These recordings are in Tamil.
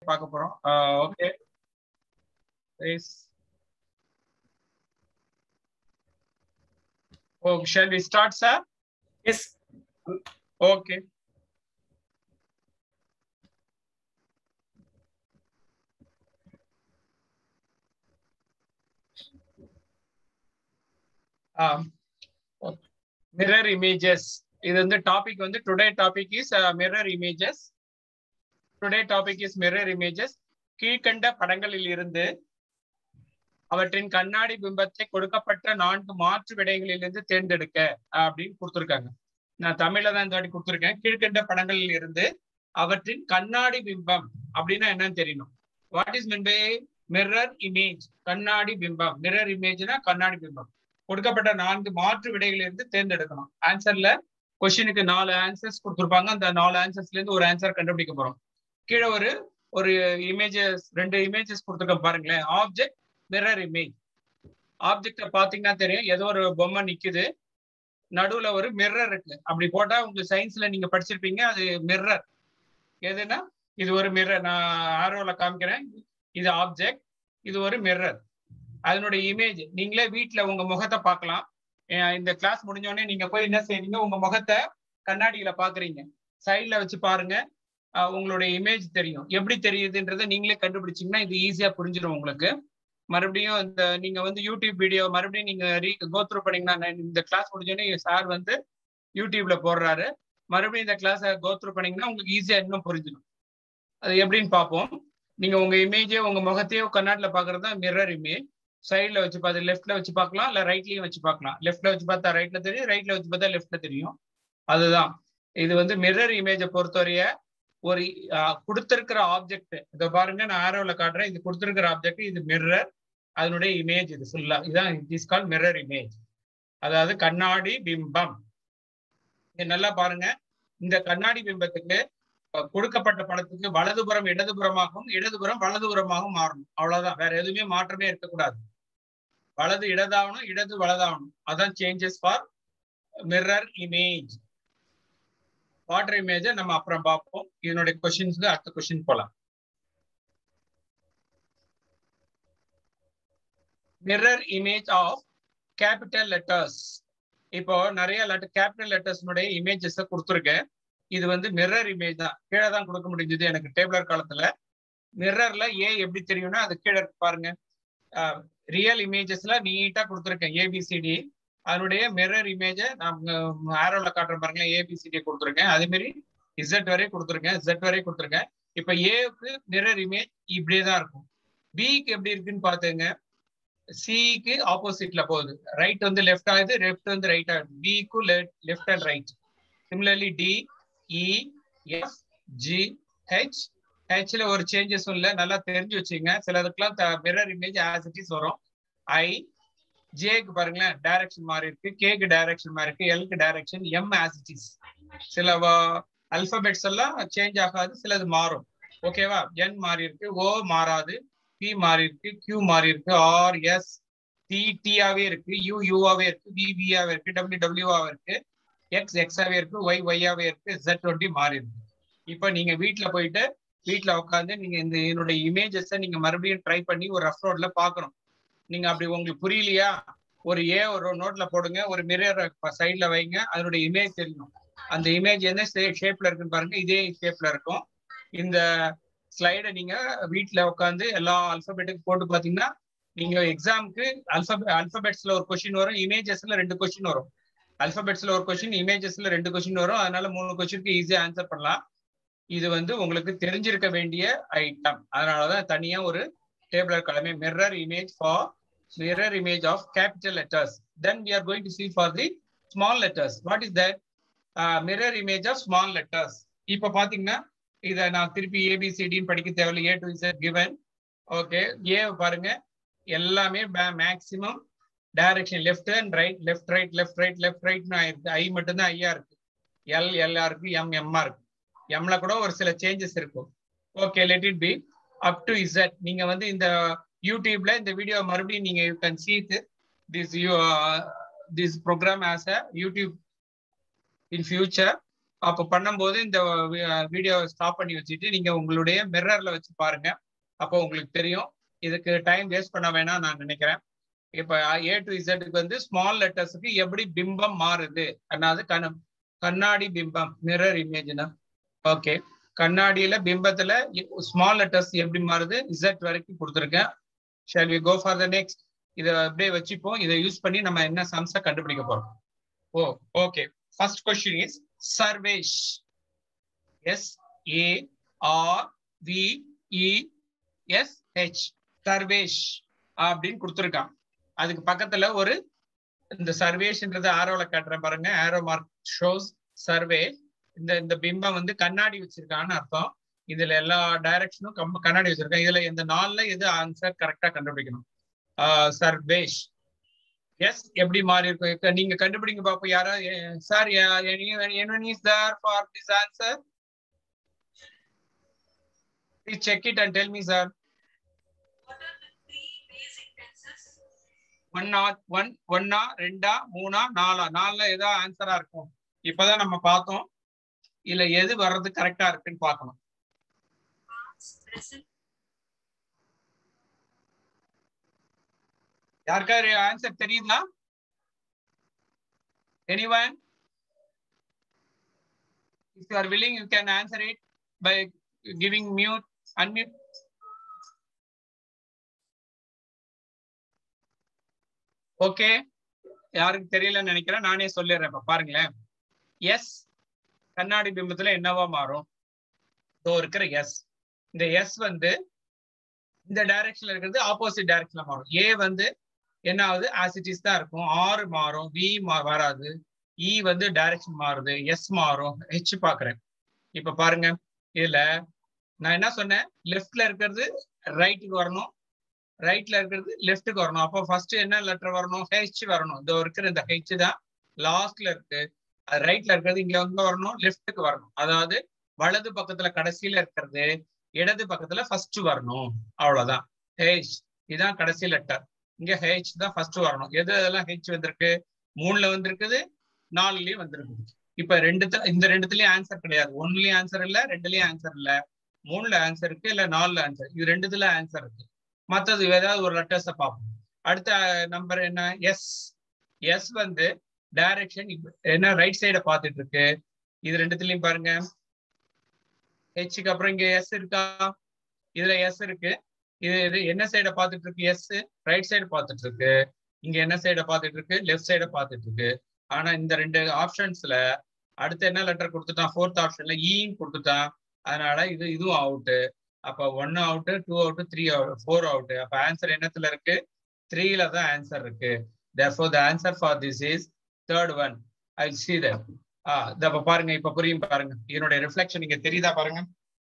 பார்க்க போறோம் okay Oh, shall we start, sir? Yes. Okay. Um, mirror images. இது வந்து டாபிக் வந்து today topic is mirror images today topic is mirror images கீழ்கண்ட படங்களில் இருந்து அவற்றின் கண்ணாடி பிம்பத்தை கொடுக்கப்பட்ட நான்கு மாற்று விடைகளிலிருந்து தேர்ந்தெடுக்க அப்படின்னு கொடுத்துருக்காங்க நான் தமிழ்ல தான் இந்த வாட்டி கொடுத்துருக்கேன் கீழ்கண்ட படங்களில் இருந்து அவற்றின் கண்ணாடி பிம்பம் அப்படின்னா என்னன்னு தெரியணும் what is mean by mirror image கண்ணாடி பிம்பம் மிரர் இமேஜ்னா கண்ணாடி பிம்பம் கொடுக்கப்பட்ட நான்கு மாற்று விடைகளிலிருந்து தேர்ந்தெடுக்கணும் ஆன்சர்ல கொஸ்டினுக்கு நாலு ஆன்சர்ஸ் கொடுத்துருப்பாங்க அந்த நாலு ஆன்சர்ஸ்ல இருந்து ஒரு ஆன்சர் கண்டுபிடிக்க போறோம் கீழே ஒரு ஒரு இமேஜஸ் ரெண்டு இமேஜஸ் கொடுத்துருக்க பாருங்களேன் ஆப்ஜெக்ட் மிரர் இமேஜ் ஆப்ஜெக்ட பாத்தீங்கன்னா தெரியும் ஏதோ ஒரு பொம்மை நிக்குது நடுவுல ஒரு மிரர் இருக்கு அப்படி போட்டா உங்க சயின்ஸ்ல நீங்க படிச்சிருப்பீங்க அது மிரர் எதுனா இது ஒரு மிரர் நான் ஆரோல காமிக்கிறேன் இது ஆப்ஜெக்ட் இது ஒரு மிரர் அதனுடைய இமேஜ் நீங்களே வீட்டுல உங்க முகத்தை பார்க்கலாம் இந்த கிளாஸ் முடிஞ்சோடனே நீங்க போய் என்ன செய்றீங்க உங்க முகத்தை கண்ணாடியில பாக்குறீங்க சைட்ல வச்சு பாருங்க உங்களுடைய இமேஜ் தெரியும் எப்படி தெரியுதுன்றதை நீங்களே கண்டுபிடிச்சீங்கன்னா இது ஈஸியா புரிஞ்சிடும் உங்களுக்கு மறுபடியும் இந்த நீங்க வந்து யூடியூப் வீடியோ மறுபடியும் நீங்க ரீ கோத்ரூ பண்ணீங்கன்னா இந்த கிளாஸ் முடிஞ்சோடனே சார் வந்து யூடியூப்ல போடுறாரு மறுபடியும் இந்த கிளாஸை கோத்ரூ பண்ணீங்கன்னா உங்களுக்கு ஈஸியா இன்னும் புரிஞ்சிடும் அது எப்படின்னு பார்ப்போம் நீங்க உங்க இமேஜே உங்க முகத்தையோ கண்ணாடில பாக்குறது தான் மிரர் இமேஜ் சைட்ல வச்சு பார்த்து லெஃப்ட்ல வச்சு பார்க்கலாம் இல்ல ரைட்லயும் வச்சு பார்க்கலாம் லெஃப்ட்ல வச்சு பார்த்தா ரைட்ல தெரியும் ரைட்ல வச்சு பார்த்தா லெஃப்ட்ல தெரியும் அதுதான் இது வந்து மிரர் இமேஜை பொறுத்தவரைய ஒரு கொடுத்திருக்கிற ஆப்ஜெக்ட் இதை பாருங்க நான் ஆரோவில் காட்டுறேன் இது கொடுத்திருக்கிற ஆப்ஜெக்ட் இது மிரர் அதனுடைய இமேஜ் இது ஃபுல்லா இதுதான் இஸ் கால் மிரர் இமேஜ் அதாவது கண்ணாடி பிம்பம் இது நல்லா பாருங்க இந்த கண்ணாடி பிம்பத்துக்கு கொடுக்கப்பட்ட படத்துக்கு வலதுபுறம் இடதுபுறமாகவும் இடதுபுறம் வலதுபுறமாகவும் மாறணும் அவ்வளவுதான் வேற எதுவுமே மாற்றமே இருக்கக்கூடாது வலது இடதாகணும் இடது வலதாகணும் அதான் changes for mirror image water இமேஜை நம்ம அப்புறம் பார்ப்போம் இதனுடைய கொஸ்டின்ஸ்க்கு அடுத்த கொஸ்டின் போலாம் mirror image of capital letters இப்போ நிறைய லெட்டர் கேபிட்டல் லெட்டர்ஸ்னுடைய இமேஜஸ் கொடுத்துருக்கேன் இது வந்து மிரர் இமேஜ் தான் கீழே தான் கொடுக்க முடிஞ்சது எனக்கு டேபிளர் காலத்துல மிரர்ல ஏ எப்படி தெரியும்னா அது கீழே பாருங்க ரியல் இமேஜஸ்ல நீட்டா கொடுத்துருக்கேன் ஏபிசிடி அதனுடைய மிரர் இமேஜை நான் ஆரோல காட்டுற பாருங்களேன் ஏபிசிடி கொடுத்துருக்கேன் அதே மாதிரி இசட் வரை கொடுத்துருக்கேன் ஜெட் வரை கொடுத்துருக்கேன் இப்ப ஏக்கு மிரர் இமேஜ் இப்படியே தான் இருக்கும் பிக்கு எப்படி இருக்குன்னு பாத்துங்க சிக்கு ஆப்போசிட்ல போகுது ரைட் வந்து லெஃப்ட் ஆகுது லெஃப்ட் வந்து ரைட் ஆகுது பிக்கு left and right similarly D E F G H ஹெச்ல ஒரு சேஞ்சஸ் இல்லை நல்லா தெரிஞ்சு வச்சுங்க சிலதுக்கெல்லாம் mirror image as it is வரும் ஐ ஜேக்கு பாருங்களேன் டைரக்ஷன் மாறி இருக்கு கேக்கு டைரக்ஷன் மாறி இருக்கு எல்க்கு direction M as it is சில அல்பபெட்ஸ் எல்லாம் சேஞ்ச் ஆகாது சிலது மாறும் ஓகேவா என் மாறி இருக்கு ஓ மாறாது பி மாறி இருக்கு கியூ மாறி இருக்கு ஆர் எஸ் டி டியாவே இருக்கு யூ யூவாவே இருக்கு வி வியாவே இருக்கு டபிள்யூ டபிள்யூவாவே இருக்கு எக்ஸ் எக்ஸாவே இருக்கு ஒய் ஒய்யாவே இருக்கு ஜெட் டுவெண்ட்டி மாறி இருக்கு இப்போ நீங்க வீட்டுல போயிட்டு வீட்டுல உட்காந்து நீங்க இந்த என்னுடைய இமேஜஸை நீங்க மறுபடியும் ட்ரை பண்ணி ஒரு ரஃப் ரோட்ல பாக்கணும் நீங்க அப்படி உங்களுக்கு புரியலையா ஒரு ஏ ஒரு நோட்ல போடுங்க ஒரு மிரர் சைட்ல வைங்க அதனுடைய இமேஜ் தெரியும் அந்த இமேஜ் என்ன ஷேப்ல இருக்குன்னு பாருங்க இதே ஷேப்ல இருக்கும் இந்த ஸ்லைடை நீங்க வீட்டுல உட்காந்து எல்லா அல்பபெட்டுக்கு போட்டு பாத்தீங்கன்னா நீங்க எக்ஸாமுக்கு அல்பபெ அல்பபெட்ஸ்ல ஒரு கொஸ்டின் வரும் இமேஜஸ்ல ரெண்டு கொஸ்டின் வரும் அல்பபெட்ஸ்ல ஒரு கொஸ்டின் இமேஜஸ்ல ரெண்டு கொஸ்டின் வரும் அதனால மூணு கொஸ்டினுக்கு ஈஸியா ஆன்சர் பண்ணலாம் இது வந்து உங்களுக்கு தெரிஞ்சிருக்க வேண்டிய ஐட்டம் அதனாலதான் தனியா ஒரு டேபிளர் கிழமை mirror image for mirror image of capital letters then we are going to see for the small letters what is that mirror image of small letters இப்போ பாத்தீங்கன்னா இதை நான் திருப்பி ஏபிசிடின்னு படிக்க தேவையில்லை A to is given okay A பாருங்க எல்லாமே maximum direction left and right left right left right left ரைட்னு ஆயிருக்கு ஐ மட்டும்தான் ஐயா இருக்கு எல் எல்ஆ இருக்கு எம் எம்ஆ இருக்கு எம்ல கூட ஒரு சில சேஞ்சஸ் இருக்கும் okay let it be up to Z நீங்க வந்து இந்த யூடியூப்ல இந்த வீடியோ மறுபடியும் நீங்க you can see this you this program as a YouTube in future அப்போ பண்ணும்போது இந்த வீடியோ ஸ்டாப் பண்ணி வச்சுட்டு நீங்க உங்களுடைய மிரர்ல வச்சு பாருங்க அப்போ உங்களுக்கு தெரியும் இதுக்கு டைம் வேஸ்ட் பண்ண வேணாம் நான் நினைக்கிறேன் இப்ப ஏ டு இசட்டுக்கு வந்து ஸ்மால் லெட்டர்ஸுக்கு எப்படி பிம்பம் மாறுது அதாவது கண் கண்ணாடி பிம்பம் மிரர் இமேஜ்னா ஓகே கண்ணாடியில பிம்பத்துல ஸ்மால் லெட்டர்ஸ் எப்படி மாறுது இசட் வரைக்கும் கொடுத்துருக்கேன் shall we go for the next இதை அப்படியே வச்சுப்போம் இதை யூஸ் பண்ணி நம்ம என்ன சம்ஸை கண்டுபிடிக்க போறோம் oh okay first question is Sarvesh S A R V E S H Sarvesh அப்படின்னு கொடுத்துருக்கான் அதுக்கு பக்கத்துல ஒரு இந்த சர்வேஷ்ன்றது ஆரோல காட்டுறேன் பாருங்க ஆரோ மார்க் ஷோஸ் சர்வே இந்த இந்த பிம்பம் வந்து கண்ணாடி வச்சிருக்கான்னு அர்த்தம் இதுல எல்லா டைரக்ஷனும் கம் கண்ணாடி வச்சிருக்கேன் இதுல இந்த நாள்ல எது ஆன்சர் கரெக்டா கண்டுபிடிக்கணும் சர்வேஷ் எஸ் எப்படி மாறி இருக்கும் நீங்க கண்டுபிடிங்க பாப்போம் யாரா sir anyone is there for this answer please check it and tell me sir ஒன்னா ஒன் ஒன்னா ரெண்டா மூணா நாலா நாலுல ஏதோ ஆன்சரா இருக்கும் இப்பதான் நம்ம பார்த்தோம் இல்ல எது வர்றது கரெக்டா இருக்குன்னு பார்க்கணும் யாருக்கா ஆன்சர் தெரியுதா anyone if you are willing you can answer it by giving mute unmute okay யாருக்கு தெரியலன்னு நினைக்கிறேன் நானே சொல்லிடுறேன் இப்ப பாருங்களேன் எஸ் கண்ணாடி பிம்பத்துல என்னவா மாறும் இதோ இருக்கிற எஸ் இந்த எஸ் வந்து இந்த டைரக்ஷன்ல இருக்கிறது ஆப்போசிட் டைரக்ஷன்ல மாறும் ஏ வந்து என்ன ஆகுது ஆசிட்டிஸ் தான் இருக்கும் ஆறு மாறும் வி வராது இ வந்து டைரக்ஷன் மாறுது எஸ் மாறும் ஹெச் பாக்குறேன் இப்ப பாருங்க இதுல நான் என்ன சொன்னேன் லெஃப்ட்ல இருக்கிறது ரைட்டுக்கு வரணும் ரைட்ல இருக்கிறது லெஃப்ட்டுக்கு வரணும் அப்போ ஃபர்ஸ்ட் என்ன லெட்டர் வரணும் ஹெச் வரணும் இதோ இருக்கிற இந்த ஹெச் தான் லாஸ்ட்ல இருக்கு அது ரைட்ல இருக்கிறது இங்க எங்க வரணும் லெஃப்ட்டுக்கு வரணும் அதாவது வலது பக்கத்துல கடைசியில இருக்கிறது இடது பக்கத்துல ஃபர்ஸ்ட் வரணும் அவ்வளவுதான் ஹெச் இதுதான் கடைசி லெட்டர் இங்க ஹெச் தான் ஃபர்ஸ்ட் வரணும் எது இதெல்லாம் ஹெச் வந்திருக்கு மூணுல வந்திருக்குது நாலுலயும் வந்திருக்குது இப்ப ரெண்டு இந்த ரெண்டுத்துலயும் ஆன்சர் கிடையாது ஒன்னுலயும் ஆன்சர் இல்ல ரெண்டுலயும் ஆன்சர் இல்ல மூணுல ஆன்சர் இருக்கு இல்ல நாலுல ஆன்சர் இது ரெண்டுத்துல ஆன்சர் இருக்கு மற்றது ஏதாவது ஒரு லெட்டர்ஸை பார்ப்போம் அடுத்த நம்பர் என்ன எஸ் எஸ் வந்து டைரக்ஷன் என்ன ரைட் சைட பார்த்துட்டு இருக்கு இது ரெண்டுத்துலயும் பாருங்க ஹெச்சுக்கு அப்புறம் இங்க எஸ் இருக்கா இதுல எஸ் இருக்கு இது என்ன சைட பார்த்துட்டு இருக்கு எஸ் ரைட் சைடு பார்த்துட்டு இருக்கு இங்க என்ன சைட பார்த்துட்டு இருக்கு லெஃப்ட் சைட பார்த்துட்டு இருக்கு ஆனா இந்த ரெண்டு ஆப்ஷன்ஸ்ல அடுத்து என்ன லெட்டர் கொடுத்துட்டான் ஃபோர்த் ஆப்ஷன்ல ஈன்னு கொடுத்துட்டான் அதனால இது இதுவும் அவுட்டு அப்ப ஒன்னு out two out three out four out அப்ப ஆன்சர் என்னத்துல இருக்கு த்ரீல தான் ஆன்சர் இருக்கு therefore the answer for this is third one i'll see that ஆ இப்ப பாருங்க இப்ப புரியும் பாருங்க என்னுடைய ரிஃப்ளெக்ஷன் இங்க தெரியுதா பாருங்க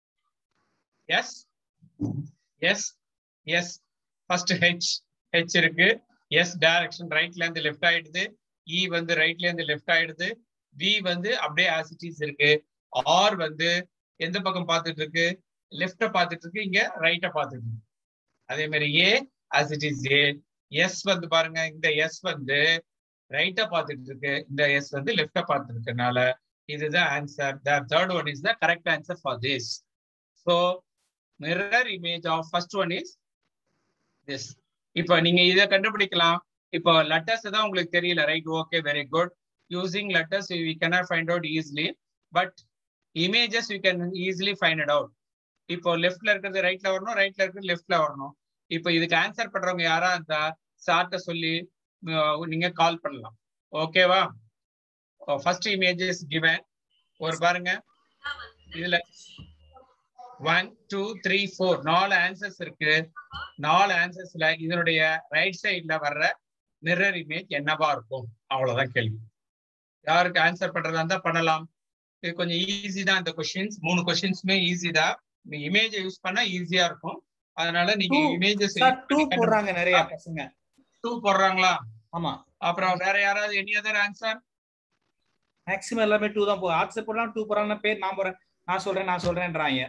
S S S first H H இருக்கு எஸ் டைரக்ஷன் ரைட்ல இருந்து லெஃப்ட் ஆயிடுது இ வந்து ரைட்ல இருந்து லெஃப்ட் ஆயிடுது வி வந்து அப்படியே ஆசிட்டிஸ் இருக்கு ஆர் வந்து எந்த பக்கம் பார்த்துட்டு இருக்கு லெஃப்ட பார்த்துட்டு இருக்கு இங்க ரைட்ட பார்த்துட்டு இருக்கு அதே மாதிரி A as it is A S வந்து பாருங்க இந்த எஸ் வந்து ரைட்டா பார்த்துட்டு இருக்கு இந்த எஸ் வந்து லெஃப்ட பார்த்துட்டு இருக்கனால இதுதான் answer the third one is the correct answer for this so mirror image of first one is this இப்போ நீங்க இதை கண்டுபிடிக்கலாம் இப்போ லெட்டர்ஸ் தான் உங்களுக்கு தெரியல right okay very good using letters we cannot find out easily but images you can easily find it out இப்போ லெஃப்ட்ல இருக்கிறது ரைட்ல வரணும் ரைட்ல இருக்கிறது லெஃப்ட்ல வரணும் இப்போ இதுக்கு ஆன்சர் பண்றவங்க யாரா இருந்தா சார்ட்ட சொல்லி நீங்க கால் பண்ணலாம் ஓகேவா ஃபர்ஸ்ட் இமேஜஸ் கிவன் ஒரு பாருங்க இதுல ஒன் டூ த்ரீ ஃபோர் நாலு ஆன்சர்ஸ் இருக்கு நாலு ஆன்சர்ஸ்ல இதனுடைய ரைட் சைட்ல வர்ற மிரர் இமேஜ் என்னவா இருக்கும் அவ்வளவுதான் கேள்வி யாருக்கு ஆன்சர் பண்றதா இருந்தா பண்ணலாம் இது கொஞ்சம் ஈஸி தான் இந்த கொஸ்டின்ஸ் மூணு கொஸ்டின்ஸுமே ஈஸி தான் இமேஜை யூஸ் பண்ணா ஈஸியா இருக்கும் அதனால நீங்க இமேஜஸ் டூ போடுறாங்க நிறைய பசங்க டூ போடுறாங்களா ஆமா அப்புறம் வேற யாராவது எனி அதர் ஆன்சர் மேக்ஸிமம் எல்லாமே டூ தான் போகுது ஆட்ஸ் போடுறாங்க டூ போடுறாங்க பேர் நான் போறேன் நான் சொல்றேன் நான் சொல்றேன்றாங்க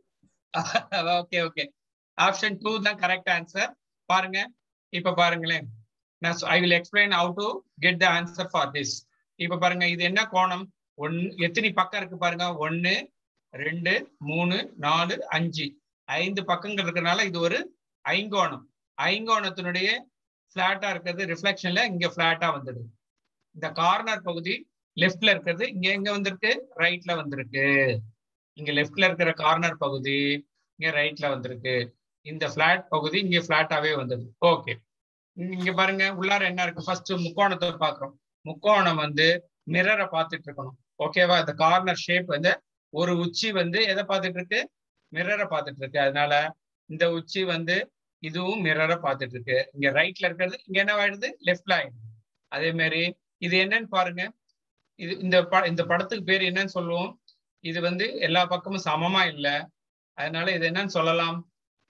ஓகே ஓகே ஆப்ஷன் டூ தான் கரெக்ட் ஆன்சர் பாருங்க இப்ப பாருங்களேன் நான் I will explain how to get the answer for this இப்ப பாருங்க இது என்ன கோணம் ஒன் எத்தனை பக்கம் இருக்கு பாருங்க ஒன்னு ரெண்டு மூணு நாலு அஞ்சு ஐந்து பக்கங்கள் இருக்கிறதுனால இது ஒரு ஐங்கோணம் ஐங்கோணத்தினுடைய பிளாட்டா இருக்கிறது ரிஃப்ளெக்ஷன்ல இங்க பிளாட்டா வந்துடுது இந்த கார்னர் பகுதி லெஃப்ட்ல இருக்கிறது இங்க எங்க வந்திருக்கு ரைட்ல வந்திருக்கு இங்க லெஃப்ட்ல இருக்கிற கார்னர் பகுதி இங்க ரைட்ல வந்திருக்கு இந்த பிளாட் பகுதி இங்க பிளாட்டாவே வந்துடுது ஓகே இங்க பாருங்க உள்ளார என்ன இருக்கு ஃபர்ஸ்ட் முக்கோணத்தை பாக்குறோம் முக்கோணம் வந்து மிரரை பார்த்துட்டு இருக்கணும் ஓகேவா இந்த கார்னர் ஷேப் வந்து ஒரு உச்சி வந்து எதை பார்த்துட்டு இருக்கு மிரரை பார்த்துட்டு இருக்கு அதனால இந்த உச்சி வந்து இதுவும் மிரரை பார்த்துட்டு இருக்கு இங்க ரைட்ல இருக்கிறது இங்க என்ன ஆயிடுது லெஃப்ட்ல ஆயிடுது அதே மாதிரி இது என்னன்னு பாருங்க இது இந்த ப இந்த படத்துக்கு பேர் என்னன்னு சொல்லுவோம் இது வந்து எல்லா பக்கமும் சமமா இல்லை அதனால இது என்னன்னு சொல்லலாம்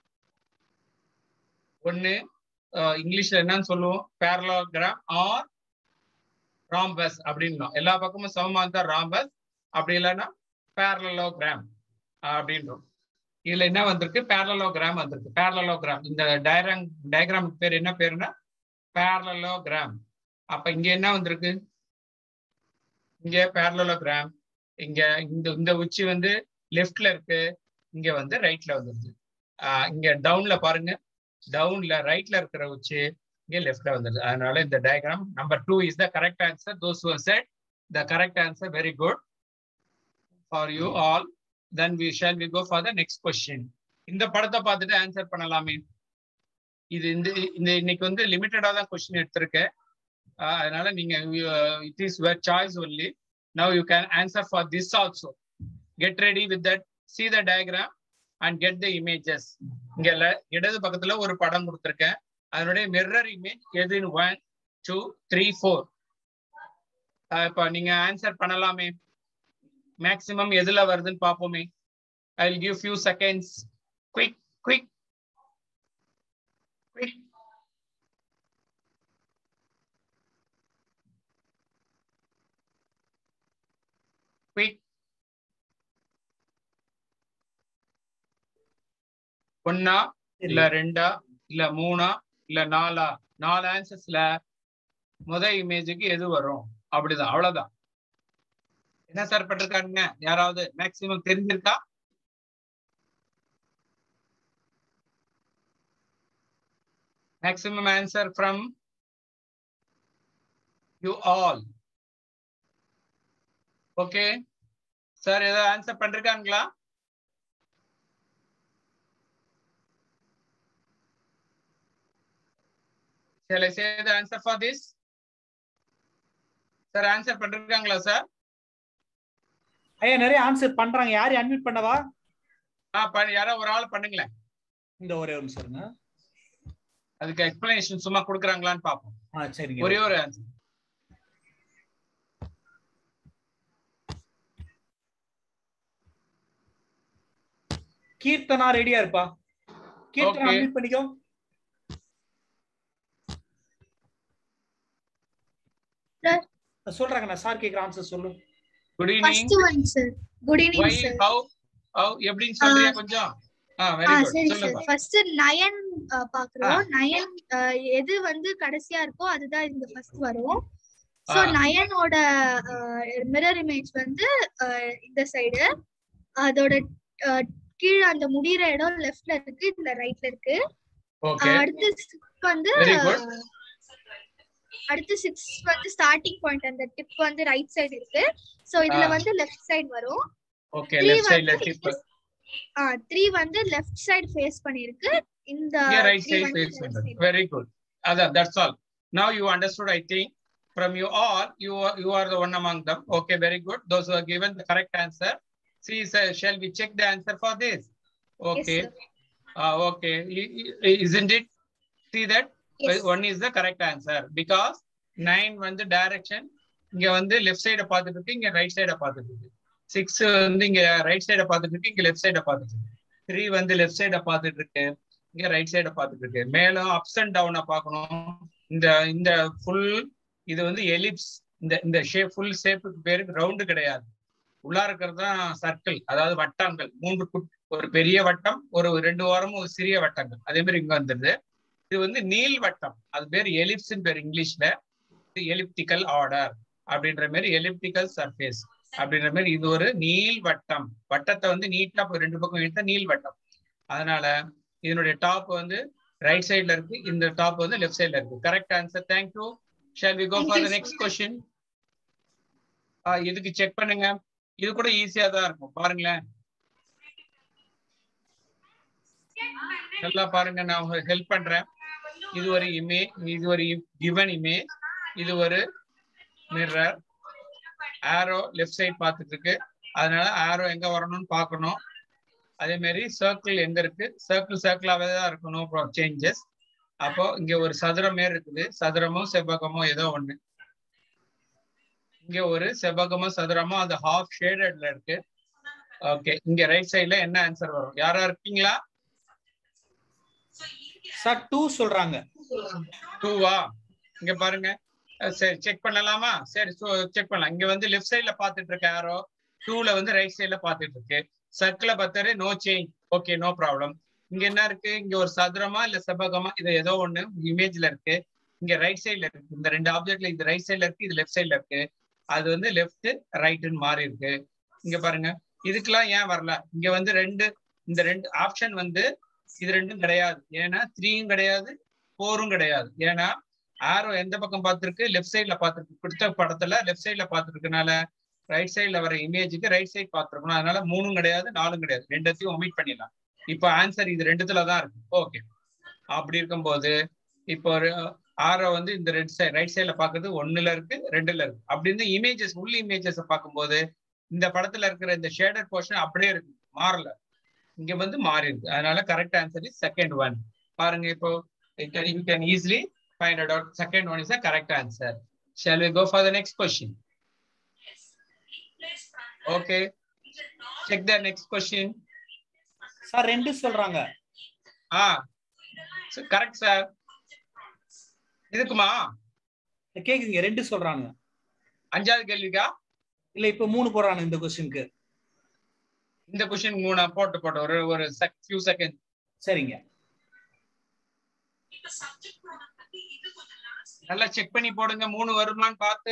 ஒண்ணு இங்கிலீஷ்ல என்னன்னு சொல்லுவோம் பேரலோகிராம் ஆர் ராம்பஸ் அப்படின்னும் எல்லா பக்கமும் சமமா இருந்தா ராம்பஸ் அப்படி இல்லைன்னா பேரலோகிராம் அப்படின்றோம் இதுல என்ன வந்திருக்கு பேரலோகிராம் வந்திருக்கு பேரலோகிராம் இந்த டயராம் டயக்ராமுக்கு பேர் என்ன பேருன்னா பேரலோகிராம் அப்ப இங்க என்ன வந்திருக்கு இங்க பேரலோகிராம் இங்க இந்த இந்த உச்சி வந்து லெஃப்ட்ல இருக்கு இங்க வந்து ரைட்ல வந்துருது இங்க டவுன்ல பாருங்க டவுன்ல ரைட்ல இருக்கிற உச்சி இங்க லெஃப்ட்ல வந்துருது அதனால இந்த diagram number two is the correct answer those set the correct answer very good for you all then we shall we go for the next question இந்த படத்தை பார்த்துட்டு ஆன்சர் பண்ணலாமே இது இந்த இந்த இன்னைக்கு வந்து லிமிட்டடா தான் கொஸ்டின் எடுத்திருக்கேன் அதனால நீங்க it is your choice only now you can answer for this also get ready with that see the diagram and get the images இங்க இடது பக்கத்துல ஒரு படம் கொடுத்துருக்கேன் அதனுடைய மிரர் இமேஜ் எதுன்னு ஒன் டூ த்ரீ ஃபோர் இப்போ நீங்க ஆன்சர் பண்ணலாமே மேக்சிமம் எதுல வருதுன்னு பார்ப்போமே I will give few seconds quick quick quick quick ஒன்னா இல்ல ரெண்டா இல்ல மூணா இல்ல நாலா நாலு ஆன்சர்ஸ்ல முத இமேஜுக்கு எது வரும் அப்படிதான் அவ்வளவுதான் என்ன சார் பண்ணிருக்காங்க யாராவது மேக்சிமம் தெரிஞ்சிருக்கா maximum answer from you all okay sir ஏதாவது ஆன்சர் பண்ணிருக்காங்களா Shall I say the answer for this? Sir answer பண்ணிருக்காங்களா சார் ஐயா நிறைய ஆன்சர் பண்றாங்க யாரு அட்மிட் பண்ணவா ஆ பண்ணி யாரோ ஒரு ஆள் பண்ணுங்களேன் இந்த ஒரே ஒரு நிமிஷம் அதுக்கு எக்ஸ்பிளனேஷன் சும்மா கொடுக்குறாங்களான்னு பார்ப்போம் ஆ சரிங்க ஒரே ஒரு ஆன்சர் கீர்த்தனா ரெடியா இருப்பா கீர்த்தனா Okay. அட்மிட் பண்ணிக்கோ சொல்றாங்க நான் சார் கேக்குற ஆன்சர் சொல்லு good first evening one sir good why evening sir how how எப்படின்னு சொல்றியா கொஞ்சம் ஆ ஆ வெரி குட் சரி சார் சொல்லுங்க ஃபர்ஸ்ட் நயன் பாக்குறோம் நயன் எது வந்து கடைசியா இருக்கோ அதுதான் இந்த ஃபர்ஸ்ட் வரும் சோ ஆ. நயனோட மிரர் இமேஜ் வந்து அஹ், இந்த சைடு அதோட அஹ், கீழ அந்த முடியிற இடம் லெஃப்ட்ல இருக்கு இந்த ரைட்ல இருக்கு ஓகே அடுத்து சிக்ஸ் வந்து Very good. அஹ், அடுத்து சிக்ஸ் வந்து ஸ்டார்டிங் பாயிண்ட் அந்த டிப் வந்து ரைட் சைடு இருக்கு சோ இதுல ஆ. வந்து லெஃப்ட் சைடு வரும் ஓகே த்ரீ லெஃப்ட் சைடுல வந்து டிப் ஆ த்ரீ வந்து லெஃப்ட் சைடு ஃபேஸ் பண்ணிருக்கு இந்த இங்க ரைட் three சைடு வந்து ஃபேஸ் right பண்றது side. வெரி குட் அதான் that's all now you understood I think from you all you are, you are the one among them okay very good those who are given the correct answer see sir, shall we check the answer for this okay Yes, sir. uh, okay I- I- isn't it see that Yes. one is the correct answer because nine வந்து direction இங்க வந்து லெஃப்ட் சைட பார்த்துட்டு இருக்கு இங்க ரைட் சைட பார்த்துட்டு இருக்கு சிக்ஸ் வந்து இங்க ரைட் சைட பார்த்துட்டு இருக்கு இங்க லெஃப்ட் சைட பார்த்துட்டு இருக்கு த்ரீ வந்து லெஃப்ட் சைட பார்த்துட்டு இருக்கு இங்க ரைட் சைட பார்த்துட்டு இருக்கு மேலும் அப்ஸ் அண்ட் டவுனை பார்க்கணும் இந்த இந்த ஃபுல் இது வந்து எலிப்ஸ் இந்த இந்த ஷேப் ஃபுல் ஷேப்புக்கு பேரு ரவுண்டு கிடையாது உள்ளா இருக்கிறது தான் சர்க்கிள் அதாவது வட்டங்கள் மூன்று குட்- ஒரு பெரிய வட்டம் ஒரு ரெண்டு வாரமும் ஒரு சிறிய வட்டங்கள் அதே மாதிரி இங்க வந்துருது இது வந்து நீள் வட்டம் அது பேர் எலிப்ஸ் பேர் இங்கிலீஷ்ல எலிப்டிக்கல் ஆர்டர் அப்படின்ற மாதிரி எலிப்டிக்கல் சர்ஃபேஸ் அப்படின்ற மாதிரி இது ஒரு நீள் வட்டம் வட்டத்தை வந்து நீட்டா போய் ரெண்டு பக்கம் இழுத்தா நீள் வட்டம் அதனால இதனுடைய டாப் வந்து ரைட் சைடுல இருக்கு இந்த டாப் வந்து லெஃப்ட் சைடுல இருக்கு correct answer thank you shall we go Thank for you, the sir. Next question இதுக்கு செக் பண்ணுங்க இது கூட ஈஸியா தான் இருக்கும் பாருங்களேன் நல்லா பாருங்க நான் உங்களுக்கு ஹெல்ப் பண்றேன் இது ஒரு இமேஜ் இது ஒரு கிவன் இமேஜ் இது ஒரு மிரர் ஆரோ லெஃப்ட் சைடு பார்த்துட்டு இருக்கு அதனால ஆரோ எங்க வரணும்னு பார்க்கணும் அதே மாதிரி சர்க்கிள் எங்க இருக்கு சர்க்கிள் சர்க்கிளாவே தான் இருக்கணும் சேஞ்சஸ் அப்போ இங்க ஒரு சதுரம் மாரி இருக்குது சதுரமோ செவ்வகமோ ஏதோ ஒண்ணு இங்க ஒரு செவ்வகமோ சதுரமோ அது ஹாஃப் ஷேடட்ல இருக்கு ஓகே இங்க ரைட் சைடுல என்ன ஆன்சர் வரும் யாரா இருக்கீங்களா சார் டூ சொல்றாங்க டூவா இங்க பாருங்க அஹ் சரி செக் பண்ணலாமா சரி செக் பண்ணலாம் இங்க வந்து லெஃப்ட் சைடுல பாத்துட்டு இருக்க ஆரோ டூல வந்து ரைட் சைடுல பாத்துட்டு இருக்கு சர்க்கிள பார்த்தாரு no change okay no problem இங்க என்ன இருக்கு இங்க ஒரு சதுரமா இல்ல செவ்வகமா இது ஏதோ ஒண்ணு இமேஜ்ல இருக்கு இங்க ரைட் சைடுல இருக்கு இந்த ரெண்டு ஆப்ஜெக்ட்ல இது ரைட் சைடுல இருக்கு இது லெஃப்ட் சைடுல இருக்கு அது வந்து லெஃப்ட் ரைட்னு மாறி இருக்கு இங்க பாருங்க இதுக்கெல்லாம் ஏன் வரல இங்க வந்து ரெண்டு இந்த ரெண்டு ஆப்ஷன் வந்து இது ரெண்டும் கிடையாது ஏன்னா த்ரீயும் கிடையாது ஃபோரும் கிடையாது ஏன்னா ஆரோ எந்த பக்கம் பார்த்திருக்கு லெஃப்ட் சைட்ல பார்த்திருக்கு கொடுத்த படத்துல லெஃப்ட் சைட்ல பார்த்திருக்கனால ரைட் சைட்ல வர இமேஜுக்கு ரைட் சைட் பார்த்திருக்கணும் அதனால மூணும் கிடையாது நாலும் கிடையாது ரெண்டத்தையும் ஒமிட் பண்ணிடலாம் இப்போ ஆன்சர் இது ரெண்டுத்துல தான் இருக்கு ஓகே அப்படி இருக்கும்போது இப்போ ஒரு ஆரோ வந்து இந்த ரெட் சைட் ரைட் சைட்ல பாக்குறது ஒண்ணுல இருக்கு ரெண்டுல இருக்கு அப்படி இருந்து இமேஜஸ் உள்ள இமேஜஸ் பார்க்கும்போது இந்த படத்துல இருக்கிற இந்த ஷேடட் போர்ஷன் அப்படியே இருக்கு மாறல இங்க வந்து மாறி இருக்கு அதனால correct answer is second one பாருங்க இப்போ you can easily find it out. Second one is the correct answer. Shall we go for the next question? Okay. Check the next question. Sir ரெண்டு சொல்றாங்க Ah, so correct, sir. இதுக்குமா கேக்குதுங்க ரெண்டு சொல்றாங்க அஞ்சாவது கேள்விக்கா இல்ல இப்ப மூணு போடுறாங்க இந்த கொஸ்டினுக்கு இந்த கொஸ்டின் மூணா போட்டு போட்டு ஒரு ஒரு ஃபியூ செகண்ட் சரிங்க நல்லா செக் பண்ணி போடுங்க மூணு வருமான்னு பார்த்து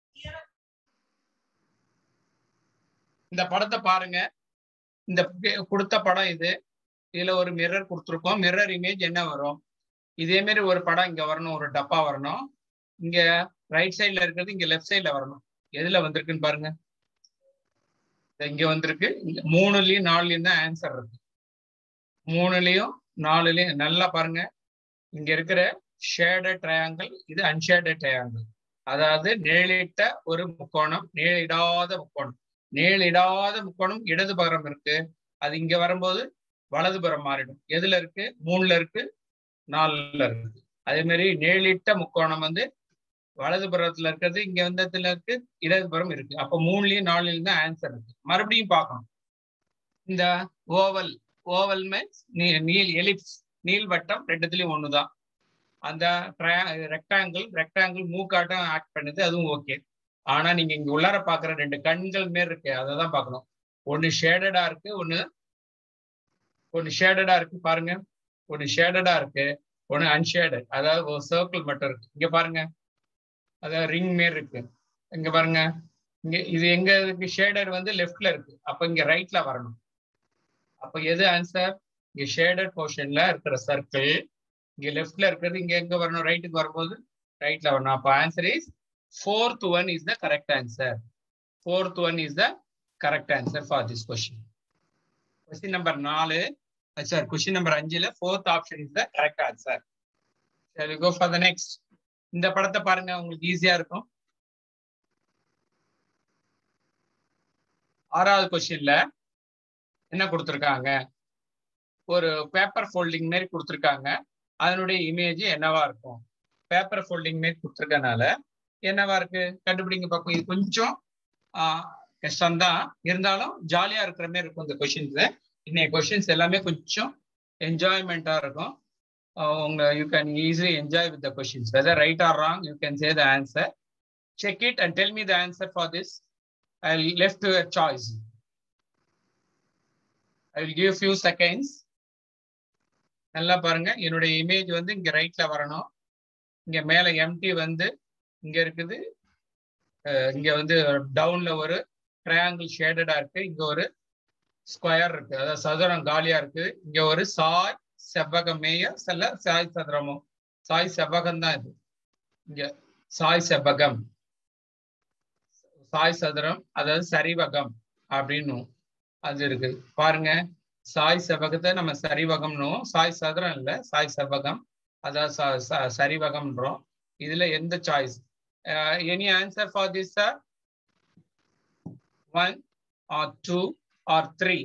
இந்த படத்தை பாருங்க இந்த பே- கொடுத்த படம் இது இதுல ஒரு மிரர் கொடுத்துருக்கோம் மிரர் இமேஜ் என்ன வரும் இதே மாதிரி ஒரு படம் இங்க வரணும் ஒரு டப்பா வரணும் இங்க ரைட் சைடுல இருக்கிறது இங்க லெஃப்ட் சைடுல வரணும் எதுல வந்திருக்குன்னு பாருங்க இது இங்க வந்திருக்கு இங்க மூணுலயும் நாலுலயும் தான் ஆன்சர் இருக்கு மூணுலயும் நாலுலயும் நல்லா பாருங்க இங்க இருக்கிற ஷேடட் ட்ரையாங்கிள் இது அன்ஷேடட் ட்ரையாங்கிள் அதாவது நிழலிட்ட ஒரு முக்கோணம் நிழலிடாத முக்கோணம் நிழலிடாத முக்கோணம் இடதுபுறம் இருக்கு அது இங்க வரும்போது வலதுபுறம் மாறிடும் எதுல இருக்கு மூணுல இருக்கு நாலுல இருக்கு அதே மாதிரி நிழலிட்ட முக்கோணம் வந்து வலதுபுறத்துல இருக்கிறது இங்க வந்து இதுல இருக்கு இடதுபுறம் இருக்கு அப்ப மூணுலயும் நாலுலயும் தான் ஆன்சர் இருக்கு மறுபடியும் பார்க்கணும் இந்த ஓவல் ஓவல் மீன்ஸ் நீல் எலிப்ஸ் நீள்வட்டம் ரெண்டுத்துலயும் ஒண்ணுதான் அந்த ரெக்டாங்கிள் ரெக்டாங்கிள் மூக்காட்டம் ஆக்ட் பண்ணுது அதுவும் ஓகே ஆனா நீங்க இங்க உள்ளார பாக்குற ரெண்டு கண்கள் மாரி இருக்கு அதை தான் பார்க்கணும் ஒன்னு ஷேடடா இருக்கு ஒன்னு ஒன்னு ஷேடடா இருக்கு பாருங்க ஒன்னு ஷேடடா இருக்கு ஒன்னு அன்ஷேடட் அதாவது ஒரு சர்க்கிள் மட்டும் இருக்கு இங்க பாருங்க அதாவது ரிங் மாரி இருக்கு இங்க பாருங்க இங்க இது எங்க இருக்கு ஷேடட் வந்து லெஃப்ட்ல இருக்கு அப்ப இங்க ரைட்ல வரணும் அப்ப எது ஆன்சர் இங்க ஷேடட் போர்ஷன்ல இருக்கிற சர்க்கிள் இங்க லெஃப்ட்ல இருக்கிறது இங்க எங்க வரணும் ரைட்டுக்கு வரும்போது ரைட்ல வரணும் அப்ப answer is fourth one is the correct answer fourth one is the correct answer for this question question number நாலு சார் கொஸ்டின் நம்பர் அஞ்சுல fourth option is the correct answer சரி கோ ஃபார் த நெக்ஸ்ட் இந்த படத்தை பாருங்க உங்களுக்கு ஈஸியா இருக்கும் ஆறாவது கொஸ்டின்ல என்ன கொடுத்துருக்காங்க ஒரு பேப்பர் ஃபோல்டிங் மாரி கொடுத்துருக்காங்க அதனுடைய இமேஜ் என்னவா இருக்கும் பேப்பர் ஃபோல்டிங் மாரி கொடுத்துருக்கனால என்னவா இருக்கு கண்டுபிடிங்க பார்ப்போம் இது கொஞ்சம் கஷ்டம்தான் இருந்தாலும் ஜாலியா இருக்கிற மாதிரி இருக்கும் இந்த கொஷின்ஸ் இன்னைய கொஷின்ஸ் எல்லாமே கொஞ்சம் என்ஜாய்மெண்டா இருக்கும் உங்க you can easily enjoy with the questions whether right or wrong you can say the answer check it and tell me the answer for this I left to choice I will give few seconds நல்லா பாருங்க என்னுடைய இமேஜ் வந்து இங்க ரைட்ல வரணும் இங்க மேல எம்டி வந்து இங்க இருக்குது இங்க வந்து டவுன்ல ஒரு ட்ரையாங்கிள் ஷேடடா இருக்கு இங்க ஒரு ஸ்கொயர் இருக்கு அதாவது சதுரம் காலியா இருக்கு இங்க ஒரு சாய் செவ்வகமேய செல்ல சாய் சதுரமோ சாய் செவ்வகம் தான் இது இங்க சாய் செவ்வகம் சாய் சதுரம் அதாவது சரிவகம் அப்படின்னு அது இருக்கு பாருங்க சாய் செவ்வகத்தை நம்ம சரிவகம்னும் சாய் சதுரம் இல்ல சாய் செவ்வகம் அதாவது ச- ச- சரிவகம்ன்றோம் இதுல எந்த choice any answer for this sir one or two or three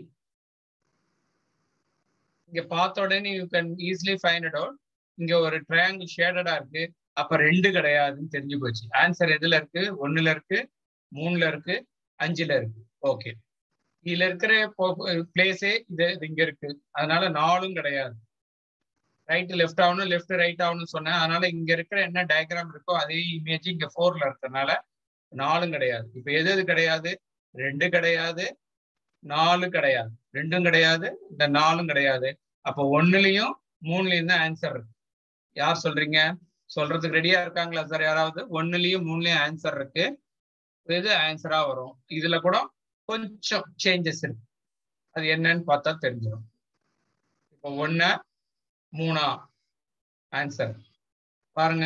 இங்க பார்த்த உடனே you can easily find it out இங்க ஒரு ட்ரையாங்கிள் ஷேடடா இருக்கு அப்ப ரெண்டு கிடையாதுன்னு தெரிஞ்சு போச்சு ஆன்சர் எதுல இருக்கு ஒண்ணுல இருக்கு மூணுல இருக்கு அஞ்சுல இருக்கு ஓகே இதுல இருக்கிற பிளேஸே இது இது இங்க இருக்கு அதனால நாலும் கிடையாது ரைட் லெஃப்ட் ஆகணும் லெஃப்ட் ரைட் ஆகணும்னு சொன்னேன் அதனால இங்க இருக்கிற என்ன டயக்ராம் இருக்கோ அதே இமேஜ் இங்க ஃபோர்ல இருக்கிறதுனால நாலும் கிடையாது இப்ப எது எது கிடையாது ரெண்டு கிடையாது நாலு கிடையாது ரெண்டும் கிடையாது இந்த நாலும் கிடையாது அப்ப ஒண்ணுலயும் மூணுலயும் தான் ஆன்சர் இருக்கு யார் சொல்றீங்க சொல்றதுக்கு ரெடியா இருக்காங்களா சார் யாராவது ஒண்ணுலயும் மூணுலயும் ஆன்சர் இருக்கு இது ஆன்சரா வரும் இதுல கூட கொஞ்சம் சேஞ்சஸ் இருக்கு அது என்னன்னு பார்த்தா தெரிஞ்சிடும் இப்போ ஒண்ணு மூணா ஆன்சர் பாருங்க